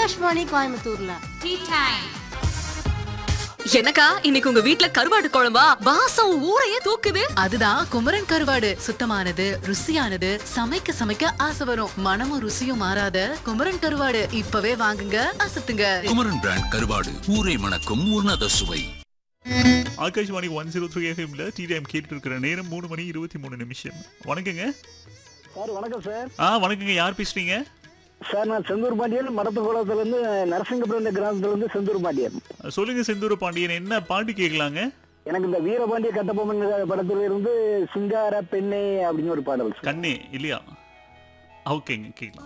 ஆகாஷ்வாணி கோயம்புத்தூர்ல tea time என்னக்கா இன்னைக்கு உங்க வீட்ல கருவாடு குழம்பா வாசம் ஊரையே தூக்குது அதுதான் குமரன் கருவாடு சுத்தமானது ருசியானது சமைக்க சமைக்க ஆசை வரும் மனமும் ருசியும் மாறாத குமரன் கருவாடு இப்பவே வாங்குங்க அசத்துங்க குமரன் பிராண்ட் கருவாடு ஊரை மணக்கும் உன்னத சுவை ஆகாஷ்வாணி ஒன் ஜீரோ த்ரீ எஃப்எம்ல டி டைம் கேட்டுட்டு இருக்கிற நேரம் மூணு மணி இருபத்தி மூணு நிமிஷம் வணக்கங்க சார் வணக்கம் சார் ஆ வணக்கங்க யார் பேசுறீங்க சார் நான் செந்தூர் பாண்டியன் மடத்துக்குளத்துலேருந்து நரசிங்கபுரம் கிராமத்துலேருந்து செந்தூர் பாண்டியன் சொல்லுங்க செந்தூர பாண்டியன் என்ன பாட்டு கேட்கலாங்க எனக்கு இந்த வீரபாண்டிய கட்டபொம்மன் படத்துல இருந்து சிங்கார பெண்ணே அப்படின்னு ஒரு பாடல் சார் கண்ணே இல்லையா ஓகேங்க கேட்கலாம்